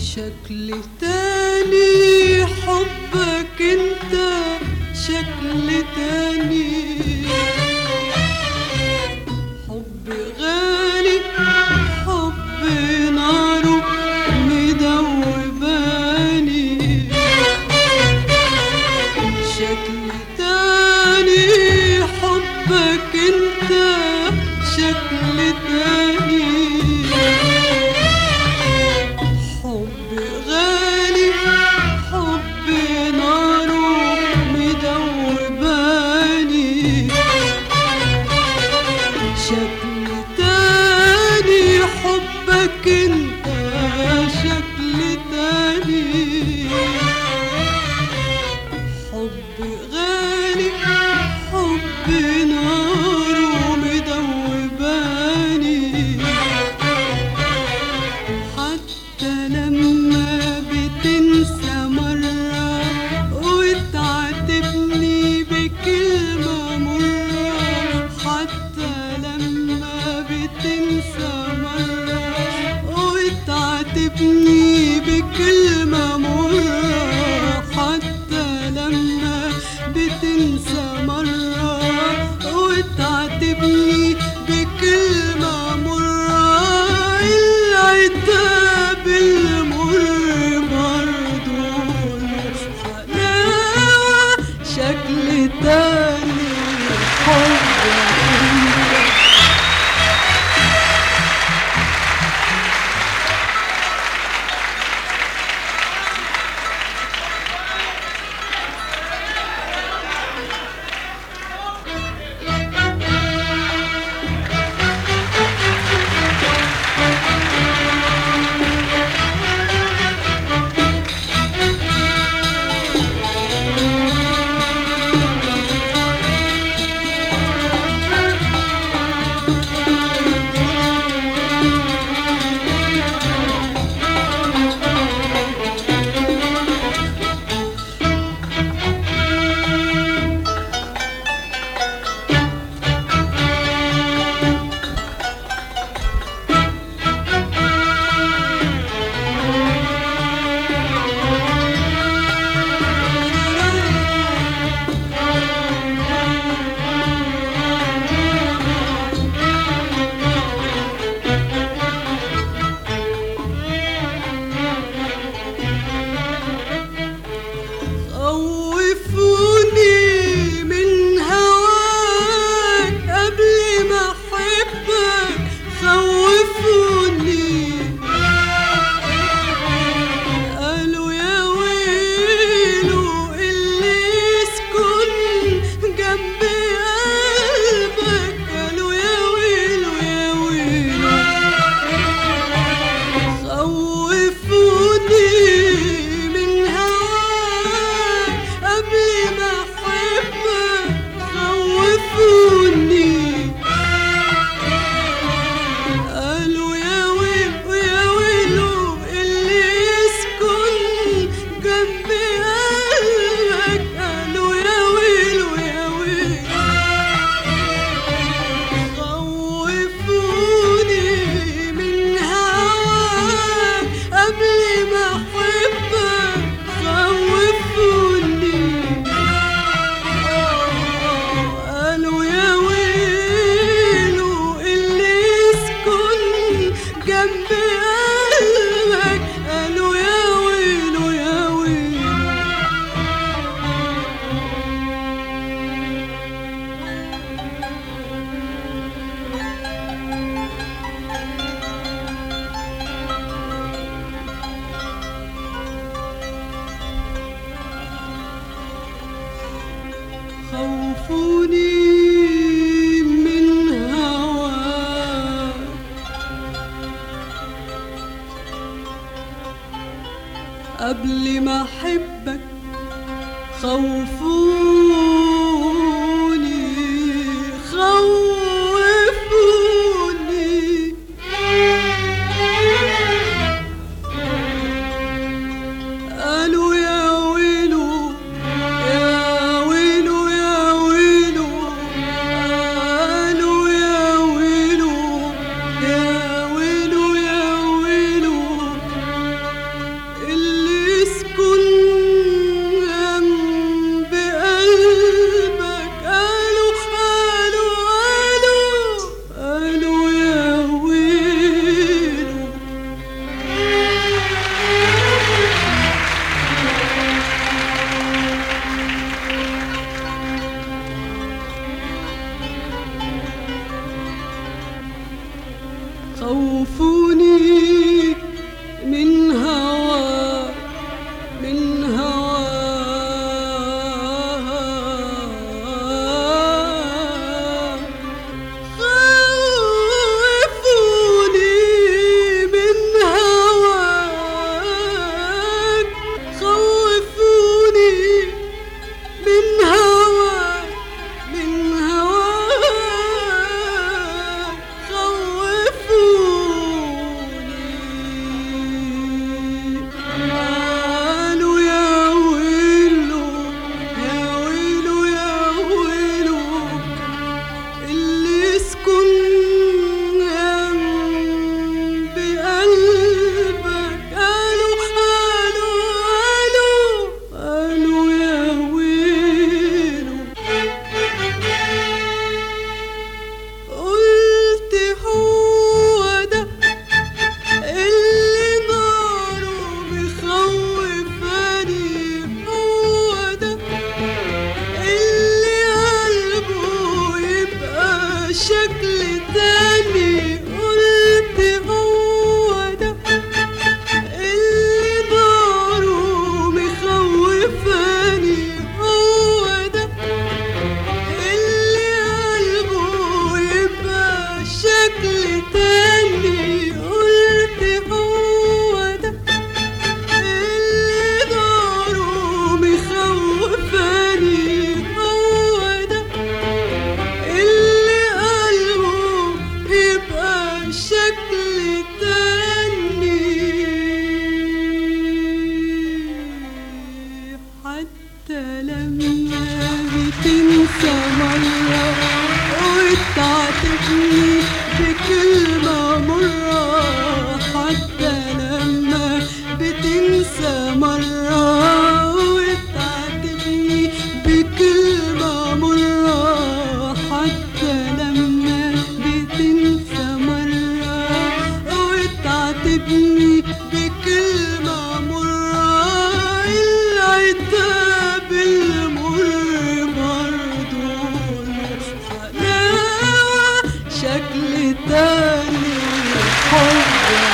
شكل تاني حبك انت شكل تاني حب غالي حب ناره مدوباني شكل تاني حبك انت شكل تاني حب غالي حب ناره مدوباني شكل تاني حبك انت شكل تاني حب غالي حب ناره مدوباني حتى لما بتنسى مرة وتعاتبني بكلمة مرة حتى لما بتنسى مرة وتعاتبني بكلمة مرة حتى لما بتنسى مرة وتعاتبني بكلمة مرة العتاب المر برضو له حلاوة شكل تاني حب خوفوني من هواك قبل ما احبك خوفوني قالوا يا ويلو اللي يسكن جنب قلبك قالوا يا ويلو يا ويلو خوفوني من هواك قبل ما احبك خوفوني قالوا يا ويلو يا ويلو اللي يسكن جنب قلبك قالوا يا ويلو يا ويلو خوفوني من هواك قبل ما احبك خوفوني قالوا يا ويلو اللي يسكن جنب قلبك قالوا يا ويلو يا ويلو خوفوني من هواك قبل ما احبك خوفوني خوفوني قالوا يا ويلو يا ويلو يا ويلو قالوا يا ويلو يا ويلو يا ويلو خوفوني من هواك من هواك خوفوني من هواك خوفوني من هواك من هواك خوفوني قالوا يا ويلو يا ويلو يا ويلو اللي يسكن بقلبك قالوا قالوا قالوا قالوا يا ويلو قلت هو ده اللي ناره مخوفاني هو ده اللي قلبه يبقى شكل تاني قلت هو ده اللي ناره مخوفاني هو ده اللي قلبه يبقى شكل تاني قلت هو ده اللي داره مخوفاني هو ده اللي قلبه يبقى شكل تاني حتى لما بتنسى مرة وتعاتبني بكلمة مرة حتى لما بتنسى مرة وتعاتبني بكلمة مرة حتى لما بتنسى مرة وتعاتبني بكلمة مرة العتاب المر برضو له حلاوة شكل تاني حب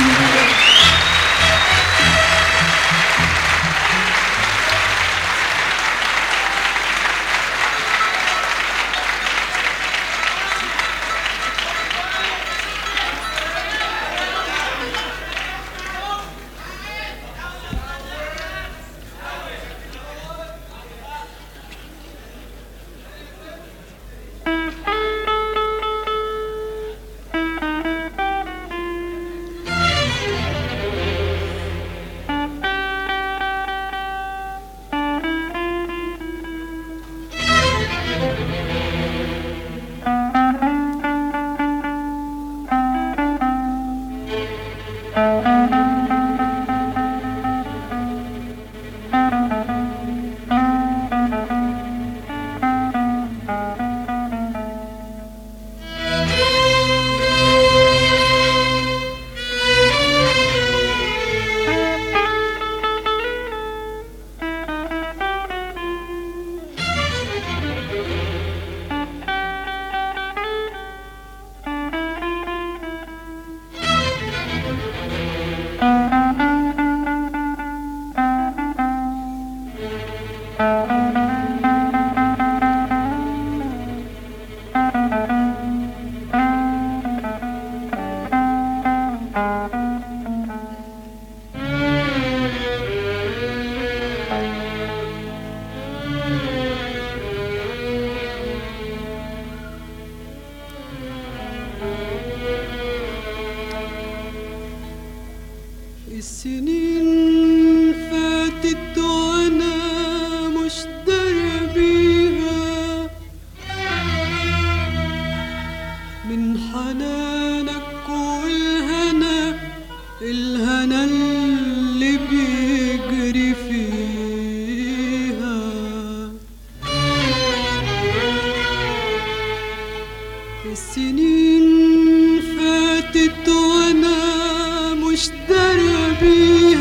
السنين فاتت وانا مش داري بيها من حنانك والهنا الهنا اللي بيجري فيها السنين فاتت وانا مش داري بيها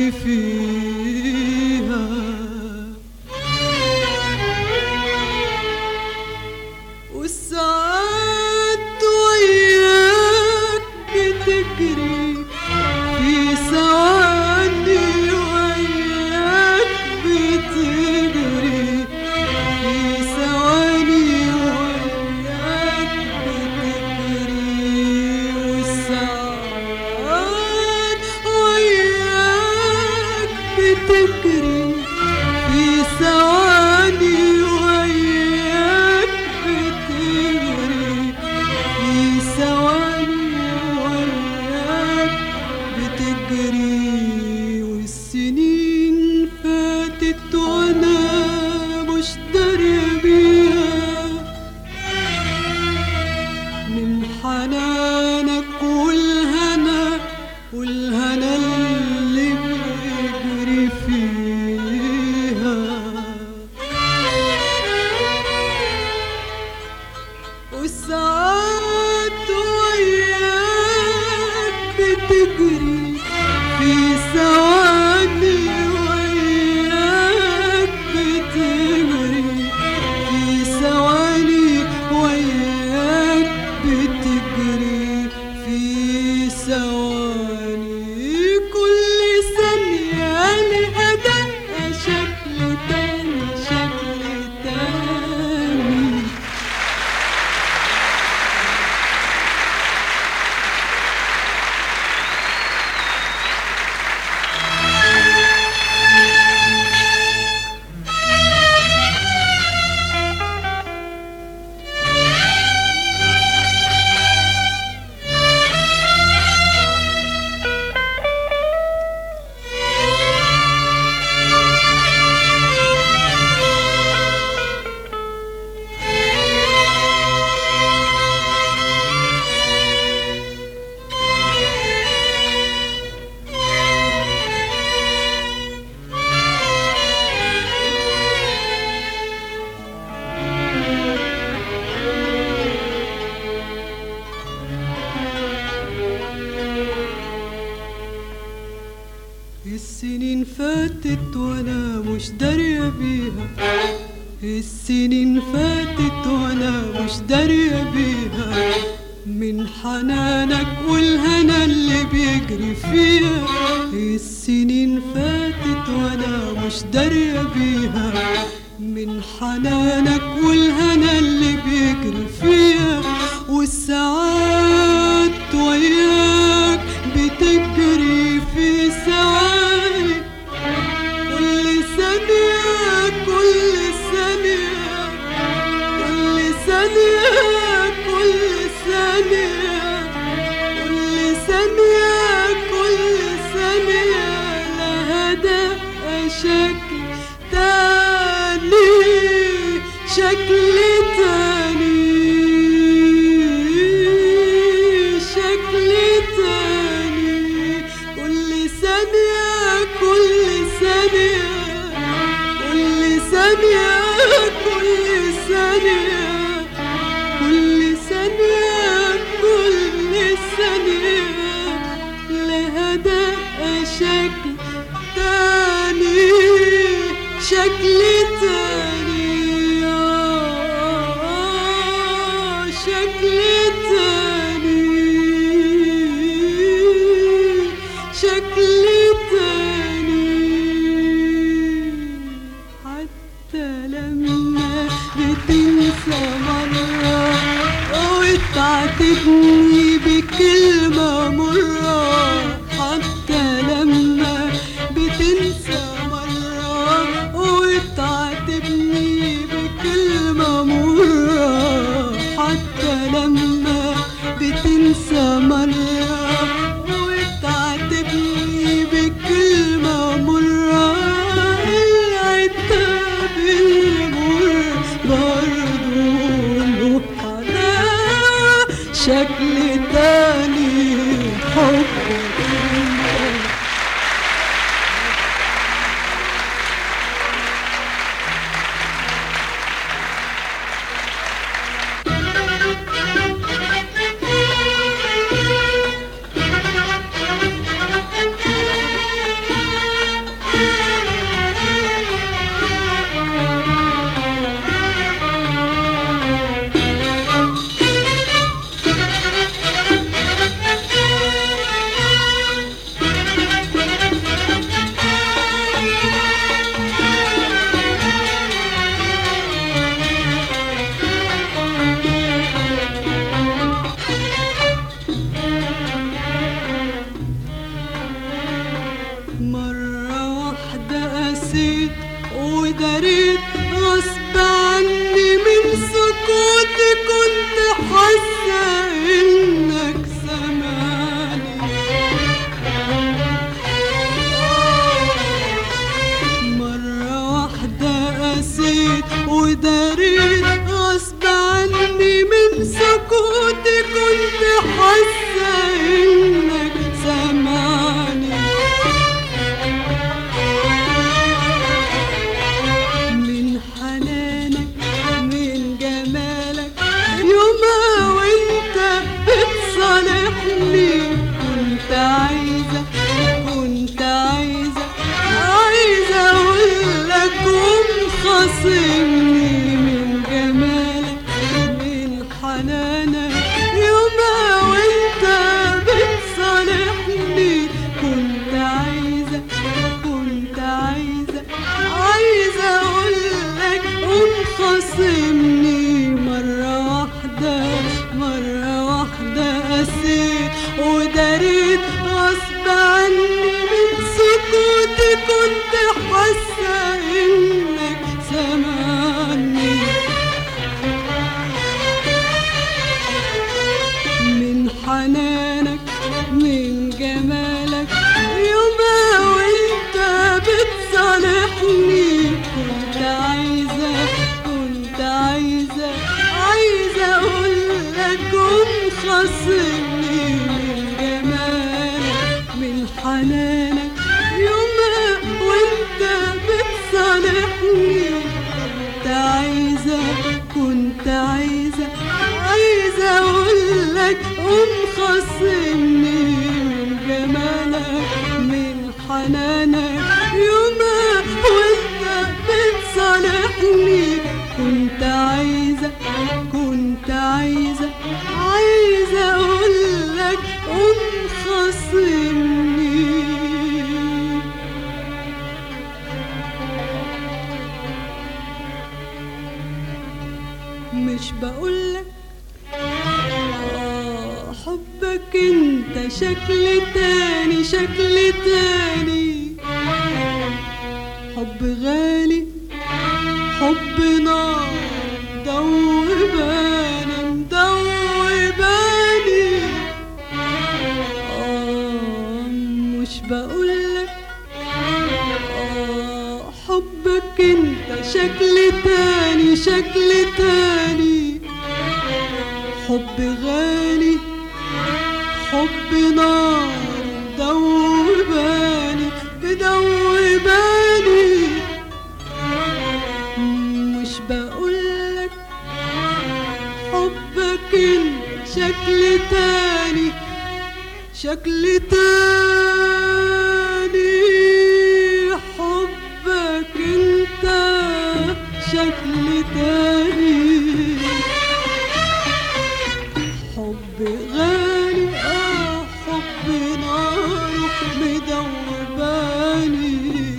بتجري فيها والساعات وياك بتجري في ثواني وياك بتجري في ثواني وياك بتجري والساعات وياك بتجري في ثواني وياك بتجري في ثواني وياك بتجري والسنين فاتت وانا مش دارية بيها من حنانك والهنا والهنا اللي بيجري فيها والساعات وياك بتجري في ثواني وياك بتجري في ثواني وياك بتجري في ثواني كل ثانية لأداء شكل تاني شكل تاني السنين فاتت وانا مش دارية بيها السنين فاتت وانا مش دارية بيها من حنانك والهنا اللي بيجري فيها السنين فاتت وانا مش دارية بيها من حنانك والهنا اللي بيجري فيها والساعات وياك بتجري في ثواني كل ثانية كل ثانية كل ثانية كل ثانية كل ثانية كل ثانية لها دقة شكل تاني شكل تاني شكل تاني كل ثانية كل ثانية كل ثانية كل ثانية كل ثانية كل ثانية لها دقة شكل تاني شكل تاني آه، شكل تاني شكل تاني حتى لما بتنسى مرة وتعاتبني بكلمة مرة حتى لما بتنسى مرة وتعاتبني قسيت وداريت غصب عني من سكوتي كنت حاسة إنك سامعني مرة واحدة قسيت وداريت غصب عني من سكوتي كنت حاسة إنك سامعني من حنانك من جمالك يوما وانت بتصالحني كنت عايزة كنت عايزة عايزة اقولك قوم خاصمني من جمالك من حنانك يوما وانت بتصالحني كنت عايزة كنت عايزة عايزة اقولك قوم خاصمني مرة واحدة مرة واحدة قسيت وداريت غصب عني من سكوتي كنت حاسة انك سامعني من حنانك من جمالك يوما وانت بتصالحني كنت عايزة كنت عايزة عايزة اقولك قوم خاصمني من جمالك من حنانك يوما وانت بتصالحني كنت عايزة كنت عايزة عايزة اقولك قوم خاصمني من جمالك من حنانك يوما وانت بتصالحني كنت عايزة كنت عايزة عايزة اقولك قوم خاصمني مش بقولك آه حبك انت شكل تاني شكل تاني حب غالي حب نار دوباني مدوباني آه مش بقولك آه حبك انت شكل تاني شكل تاني حب غالي حب نار دوباني دوباني مش بقولك حبك انت شكل تاني شكل تاني حبك انت شكل تاني حب غالي اه حب نار مدوباني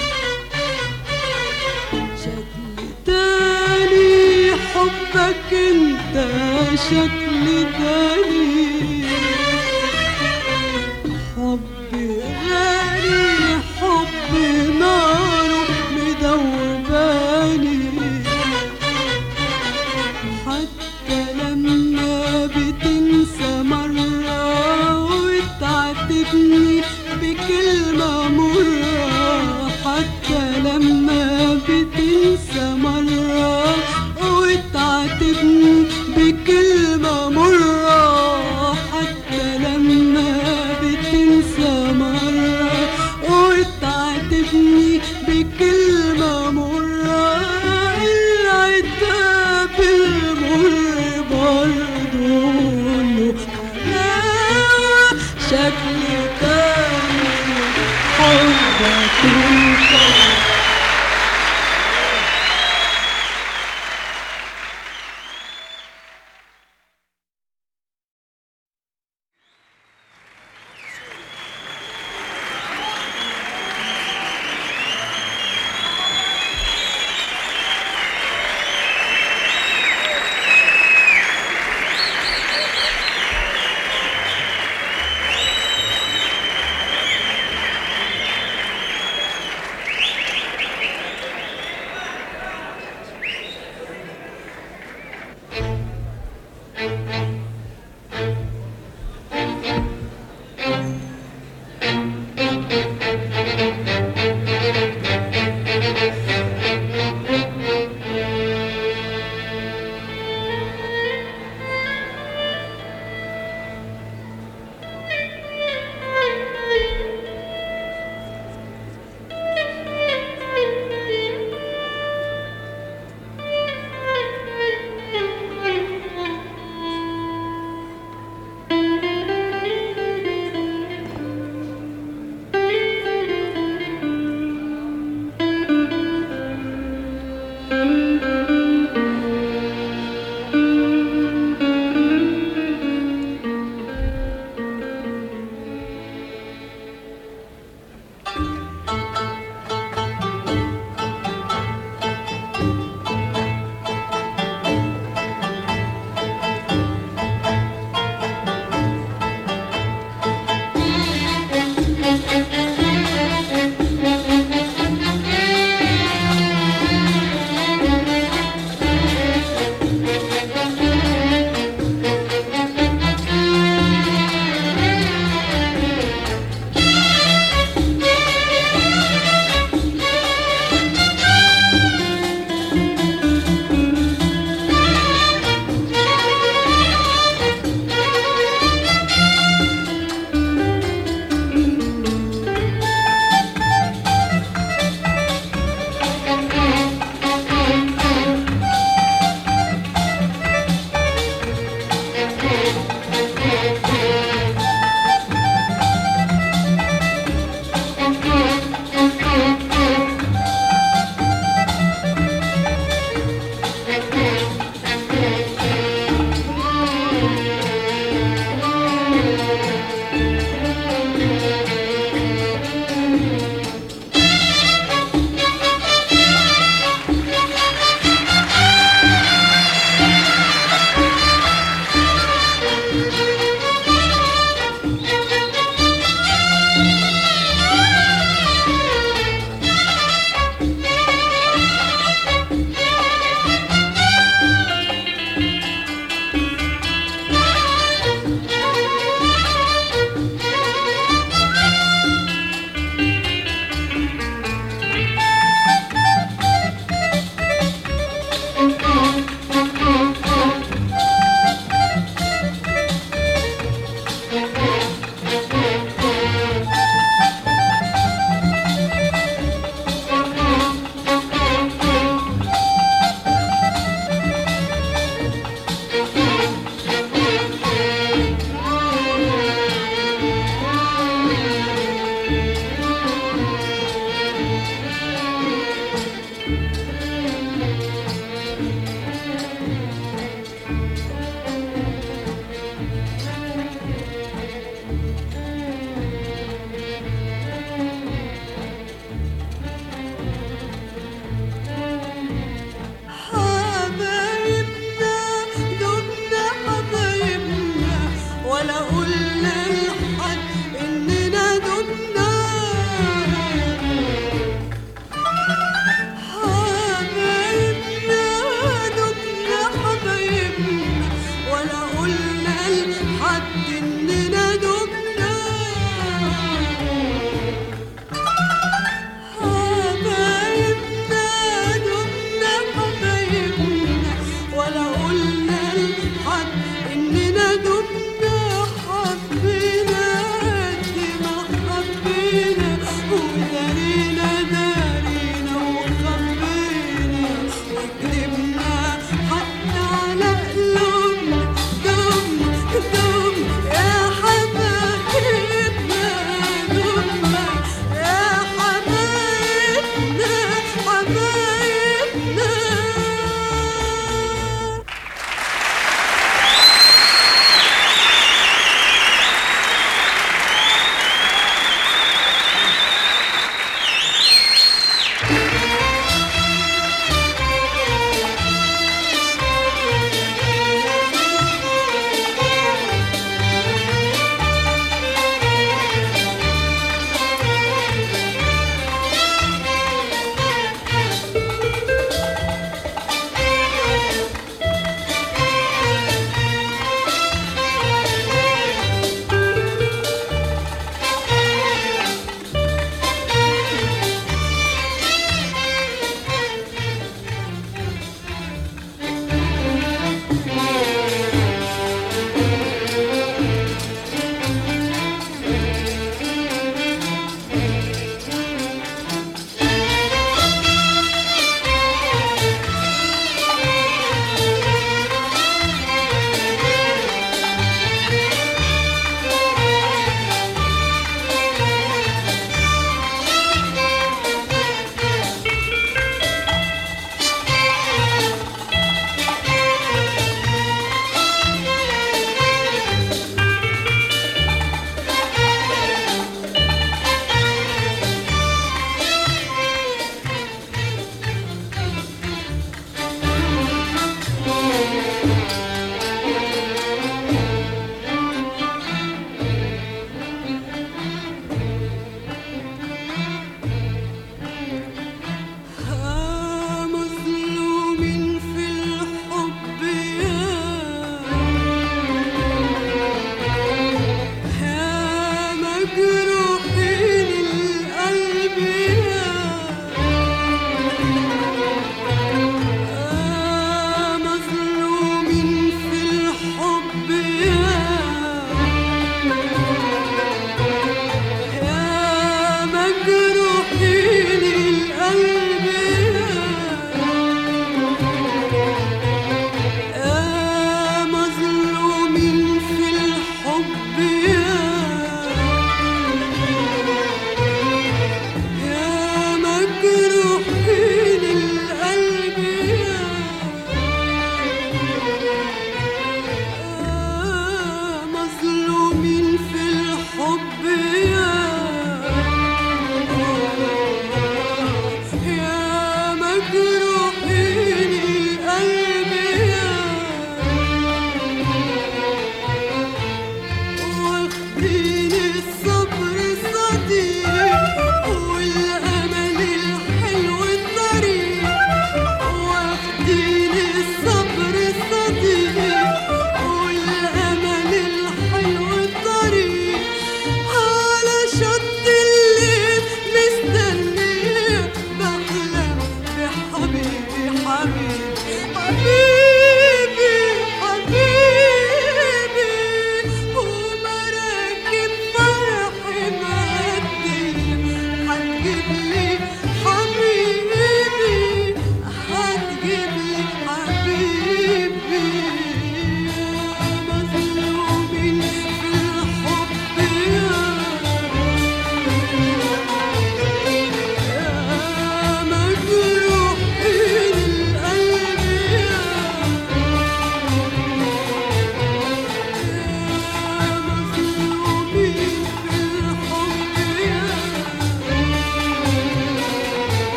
شكل تاني حبك انت شكل تاني حب غالي حب نار مدوباني حتى لما بتنسى مرة وتعاتبني بكلمة مرة حتى لما بتنسى مرة وتعاتبني بكلمة مرة حتى لما بتنسى مرة وتعاتبني بكلمة مرة العتاب المر برضه له حلاوة شكل تاني حبك انت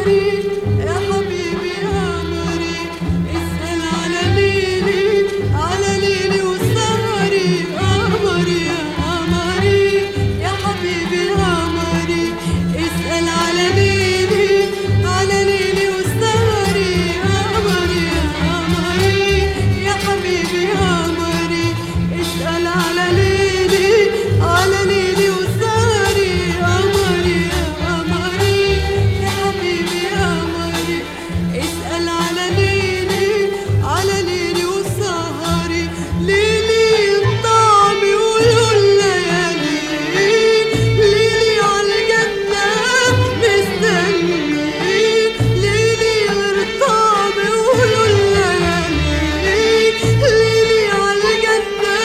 قمري يا حبيبي قمري اسأل على ليلي على ليلي وسهري قمري يا قمري يا حبيبي قمري اسأل على ليلي على ليلي وسهري قمري يا قمري يا حبيبي قمري اسأل على ليلي على ليلي وسهري قمري يا قمري يا حبيبي قمري اسأل على ليلي على ليلي وسهري ليلي طعمي ويقول الليالي ليلي على الجنة مستني ليلي غير طعمي ويقول الليالي ليلي على الجنة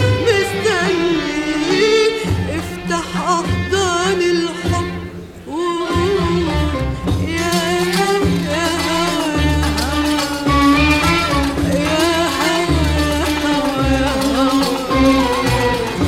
مستني افتح أحضان الحب وقول يا هوا يا هوا يا هوا يا هوا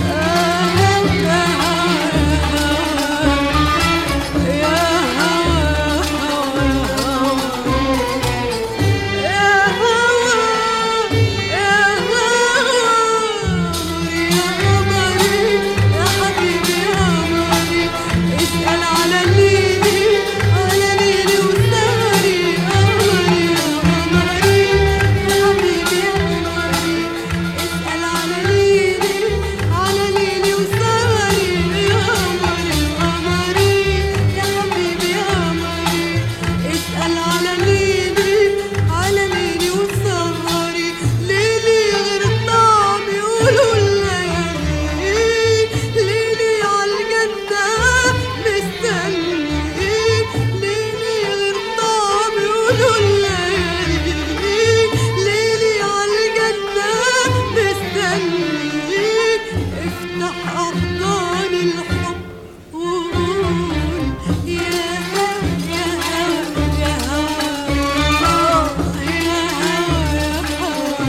اسأل على ليلي على ليلي وسهري قمري يا قمري يا حبيبي يا قمري اسأل على ليلي على ليلي وسهري يا قمري قمري يا حبيبي يا قمري اسأل على ليلي على ليلي وسهري ليلي غير طعمي قولوا الليالي ليلي عالجنة مستني ليلي غير طعمي قولوا الليالي ليلي عالجنة مستني افتح أحضان الحب وقول يا هوا يا هوا يا هوا يا هوا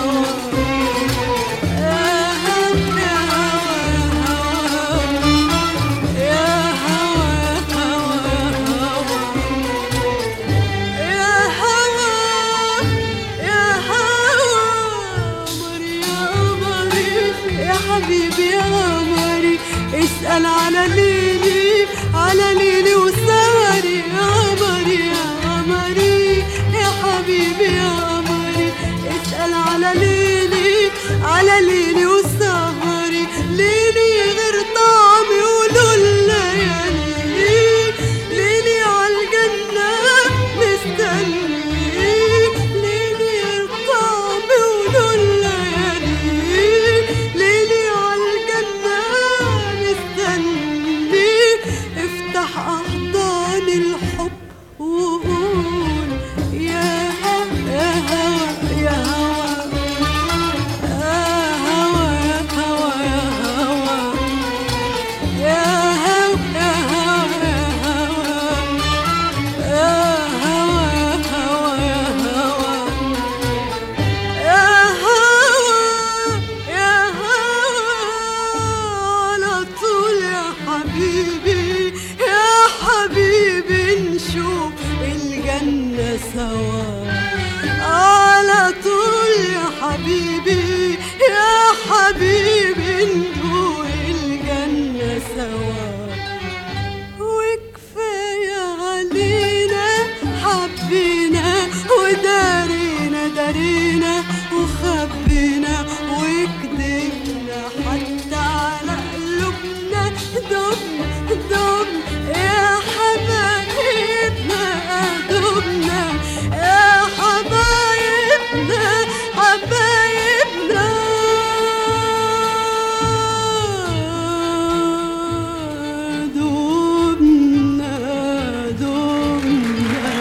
يا حبيبي يا قمري اسأل على ليلي على ليلي وسهري يا قمري يا قمري يا حبيبي يا قمري اسأل على ليلي على ليلي وسهري ليلي غير طعمي قولوا الليالي ليلي عالجنة مستني ليلي غير طعمي قولوا الليالي ليلي عالجنة مستني افتح أحضان الحب وقول يا يا هوا يا هوا يا هوا يا هوا يا هوا يا هوا يا هوا يا هوا يا هوا يا هوا على طول يا حبيبي يا حبيبي نشوف الجنة سوا على طول يا حبيبي يا حبيبي ندوق الجنة سوا وكفاية علينا حبينا ودارينا دارينا وخبينا وكدبنا حتى على قلوبنا دبنا دبنا يا حبايبنا دبنا يا حبايبنا حبايبنا دبنا دبنا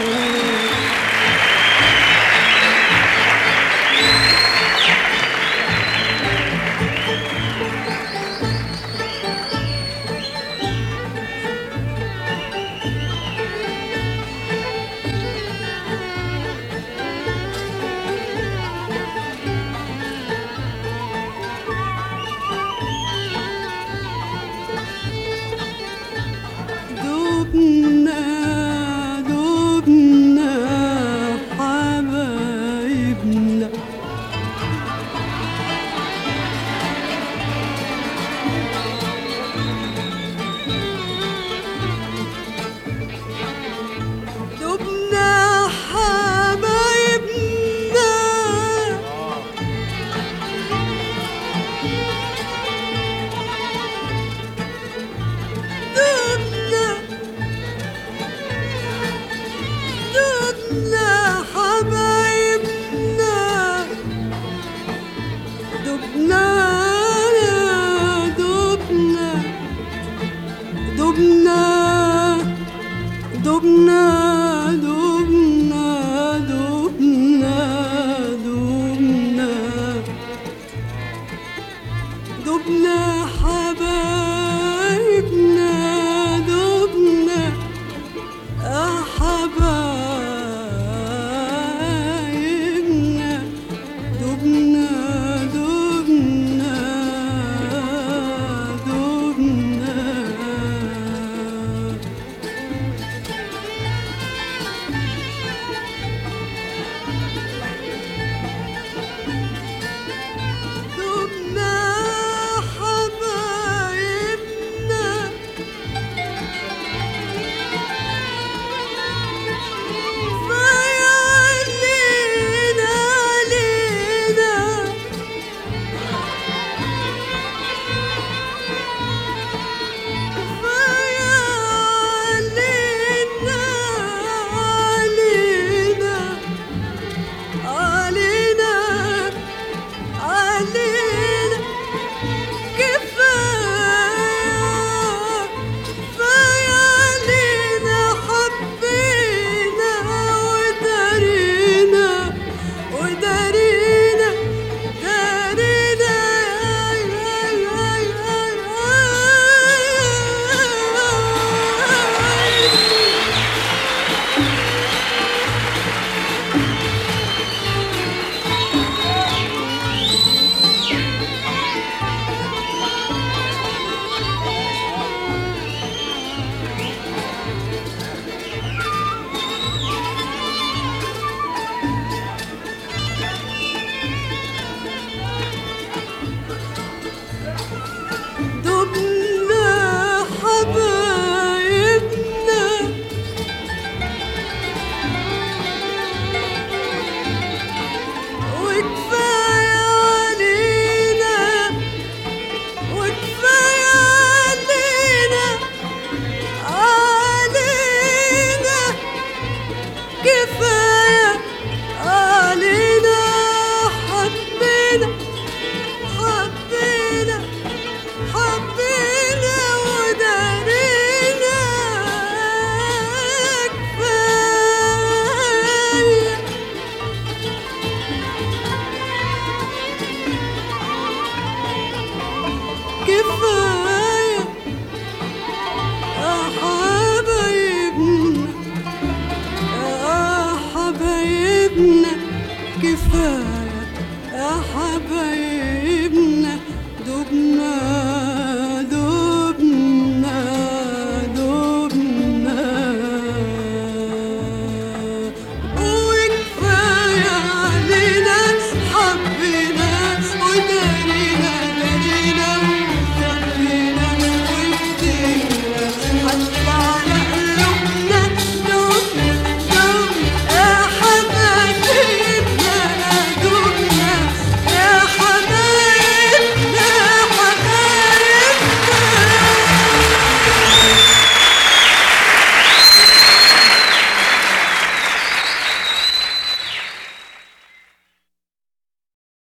حبايبنا